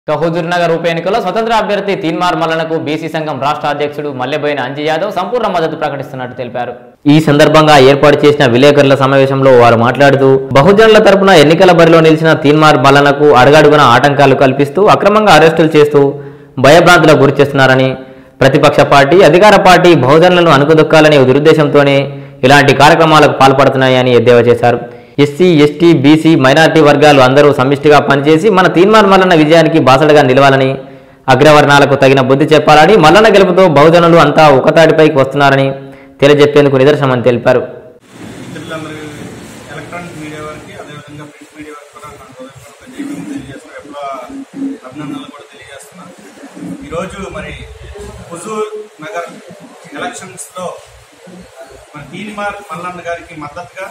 ఇక హుజూర్ నగర్ ఉప ఎన్నికల్లో స్వతంత్ర అభ్యర్థి తీన్మార్ మల్లనకు బీసీ సంఘం రాష్ట్ర అధ్యక్షుడు మల్లెబోయిన అంజీ యాదవ్ సంపూర్ణ మద్దతు ప్రకటిస్తున్నట్టు తెలిపారు ఈ సందర్భంగా ఏర్పాటు చేసిన విలేకరుల సమావేశంలో వారు మాట్లాడుతూ బహుజనుల తరపున ఎన్నికల బరిలో నిలిచిన తీన్మార్ మల్లనకు అడుగడుగున ఆటంకాలు కల్పిస్తూ అక్రమంగా అరెస్టులు చేస్తూ భయభ్రాంతులకు గురి చేస్తున్నారని ప్రతిపక్ష పార్టీ అధికార పార్టీ బహుజనులను అనుకుదొక్కాలనే దురుద్దేశంతోనే ఇలాంటి కార్యక్రమాలకు పాల్పడుతున్నాయని ఎద్దేవా చేశారు ఎస్సీ ఎస్టీ బీసీ మైనార్టీ వర్గాలు అందరూ సమిష్టిగా పనిచేసి మన తీన్మార్ మల్లన్న విజయానికి బాసడగా నిలవాలని అగ్రవర్ణాలకు తగిన బుద్ధి చెప్పాలని మల్లన్న గెలుపుతో బహుజనులు అంతా ఒకతాటిపైకి వస్తున్నారని తెలియజెప్పేందుకు నిదర్శనమని తెలిపారు మిత్రులందరూ ఎలక్ట్రానిక్ మీడియా వారికి అదేవిధంగా ప్రింట్ మీడియా వారికి కూడా నా హృదయపూర్వక జైలు తెలియజేస్తున్నా ఎప్పుడో అభినందనలు కూడా తెలియజేస్తున్నా ఈరోజు మరి హుజూర్ నగర్ ఎలక్షన్స్ లో మరి తీనిమార్ మల్లన్న గారికి మద్దతుగా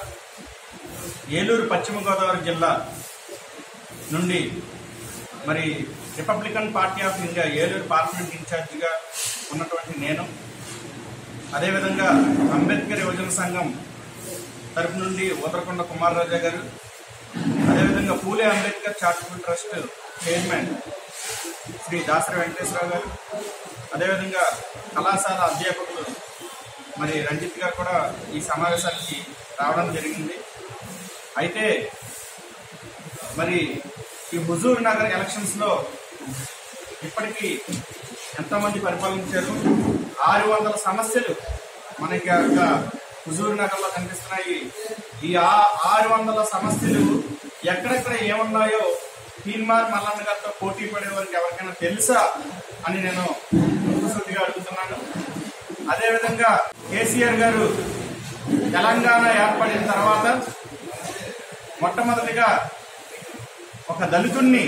ఏలూరు పశ్చిమ గోదావరి జిల్లా నుండి మరి Republican Party of India Eluru parliament ఇన్ఛార్జిగా ఉన్నటువంటి నేను అదేవిధంగా అంబేద్కర్ యువజన సంఘం తరపు నుండి ఉదరకొండ కుమార్ రాజా గారు అదేవిధంగా Phule Ambedkar charitable trust chairman Shri Dasari Venkateswararao garu అదేవిధంగా కళాశాల అధ్యాపకులు మరి రంజిత్ గారు కూడా ఈ సమావేశానికి రావడం జరిగింది అయితే మరి ఈ హుజూర్ నగర్ ఎలక్షన్స్ లో ఇప్పటికీ ఎంతమంది పరిపాలించారు ఆరు వందల సమస్యలు మనకి యొక్క హుజూర్ నగర్ లో కనిపిస్తున్నాయి ఈ ఆ- ఆరు వందల సమస్యలు ఎక్కడెక్కడ ఏమున్నాయో తీన్మార్ మల్లన్న గారితో పోటీ పడే వారికి ఎవరికైనా తెలుసా అని నేను ముక్కుసూటిగా అడుగుతున్నాను అదేవిధంగా కేసీఆర్ గారు తెలంగాణ ఏర్పడిన తర్వాత మొట్టమొదటిగా ఒక దళితుణ్ణి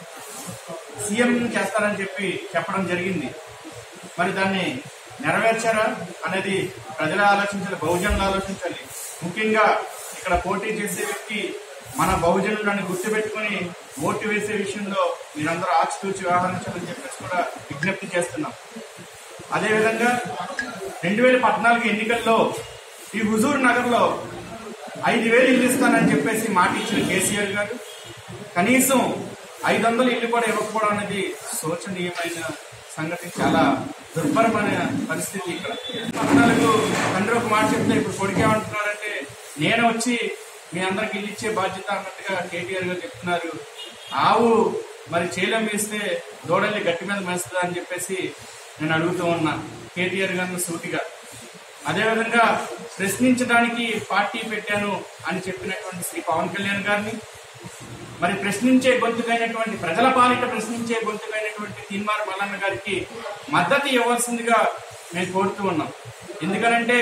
సీఎం చేస్తారని చెప్పి చెప్పడం జరిగింది మరి దాన్ని నెరవేర్చారా అనేది ప్రజలు ఆలోచించాలి బహుజనులు ఆలోచించాలి ముఖ్యంగా ఇక్కడ పోటీ చేసే వ్యక్తి మన బహుజనులను గుర్తుపెట్టుకుని ఓటు వేసే విషయంలో మీరందరూ ఆచితూచి వ్యవహరించాలని చెప్పేసి కూడా విజ్ఞప్తి చేస్తున్నాం అదేవిధంగా రెండు వేల పద్నాలుగు ఎన్నికల్లో ఈ హుజూర్ నగర్ లో ఐదు వేలు ఇల్లు ఇస్తానని చెప్పేసి మాట ఇచ్చిన కేసీఆర్ గారు కనీసం ఐదు వందలు ఇల్లు కూడా ఇవ్వకపోవడం అనేది శోచనీయమైన సంగతి చాలా దుర్భరమైన పరిస్థితి ఇక్కడ పద్నాలుగు తండ్రి ఒక మాట చెప్తే ఇప్పుడు కొడుకేమంటున్నారంటే నేను వచ్చి మీ అందరికి ఇల్లు ఇచ్చే బాధ్యత అన్నట్టుగా కేటీఆర్ గారు చెప్తున్నారు ఆవు మరి చేలం వేస్తే దూడల్ని గట్టి మీద మేస్తుందా అని చెప్పేసి నేను అడుగుతూ ఉన్నా కేటీఆర్ గారిని సూటిగా అదేవిధంగా ప్రశ్నించడానికి పార్టీ పెట్టాను అని చెప్పినటువంటి శ్రీ పవన్ కళ్యాణ్ గారిని మరి ప్రశ్నించే గొంతుకైనటువంటి ప్రజల పాలిట ప్రశ్నించే గొంతుకైనటువంటి తీన్మార్ మల్లన్న గారికి మద్దతు ఇవ్వాల్సిందిగా మేము కోరుతూ ఉన్నాం ఎందుకనంటే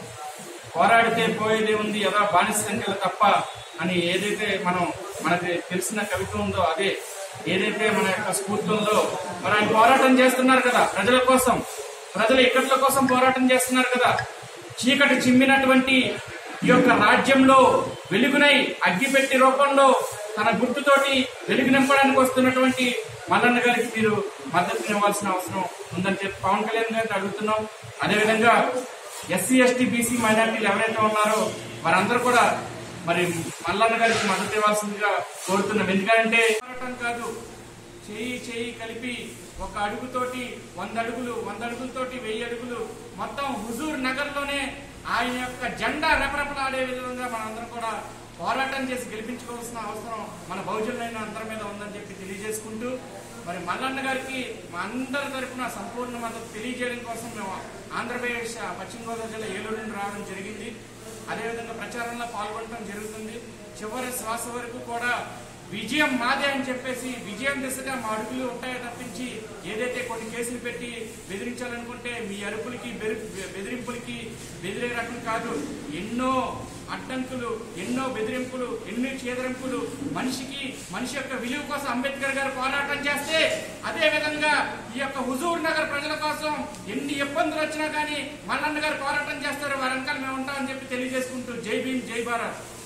పోరాడితే పోయేదే ఉంది యథా బానిస సంఖ్యలు తప్ప అని ఏదైతే మనం మనకి తెలిసిన కవిత ఉందో అదే ఏదైతే మన యొక్క స్ఫూర్తి ఉందో మరి ఆయన పోరాటం చేస్తున్నారు కదా ప్రజల కోసం ప్రజల ఇక్కట్ల కోసం పోరాటం చేస్తున్నారు కదా చీకటి చిమ్మినటువంటి ఈ యొక్క రాజ్యంలో వెలుగునై అగ్గిపెట్టి రూపంలో తన గుర్తుతోటి వెలుగు నింపడానికి వస్తున్నటువంటి మల్లన్న గారికి మీరు మద్దతు ఇవ్వాల్సిన అవసరం ఉందని చెప్పి పవన్ కళ్యాణ్ గారిని అడుగుతున్నాం అదేవిధంగా ఎస్సీ ఎస్టీ బీసీ మైనార్టీలు ఎవరైతే ఉన్నారో వారందరూ కూడా మరి మల్లన్న గారికి మద్దతు ఇవ్వాల్సిందిగా కోరుతున్నాం ఎందుకంటే పోరాటం కాదు చేయి చేయి కలిపి ఒక అడుగుతోటి వంద అడుగులు వంద అడుగులతోటి వెయ్యి అడుగులు మొత్తం హుజూర్ నగర్ లోనే ఆయన యొక్క జెండా రెపరెపలాడే విధంగా మనందరం కూడా పోరాటం చేసి గెలిపించుకోవాల్సిన అవసరం మన బహుజనులైన అందరి మీద ఉందని చెప్పి తెలియజేసుకుంటూ మరి మల్లన్న గారికి మా అందరి తరపున సంపూర్ణ మద్దతు తెలియజేయడం కోసం మేము ఆంధ్రప్రదేశ్ పశ్చిమ గోదావరి జిల్లా ఏలూరు నుండి రావడం జరిగింది అదేవిధంగా ప్రచారంలో పాల్గొనడం జరుగుతుంది చివరి శ్వాస వరకు కూడా విజయం మాదే అని చెప్పేసి విజయం దిశగా మా అడుగులు ఉంటాయో తప్పించి ఏదైతే కొన్ని కేసులు పెట్టి బెదిరించాలనుకుంటే మీ అరుపులకి బెరు- బెదిరింపులకి బెదిరే రకం కాదు ఎన్నో అడ్డంకులు ఎన్నో బెదిరింపులు ఎన్నో చేదరింపులు మనిషికి మనిషి యొక్క విలువ కోసం అంబేద్కర్ గారు పోరాటం చేస్తే అదే విధంగా ఈ యొక్క హుజూర్ నగర్ ప్రజల కోసం ఎన్ని ఇబ్బందులు వచ్చినా కానీ మల్లన్న గారు పోరాటం చేస్తారు వారి వెనకాల మేము ఉంటామని చెప్పి తెలియజేసుకుంటూ జై భీమ్ జై భారత్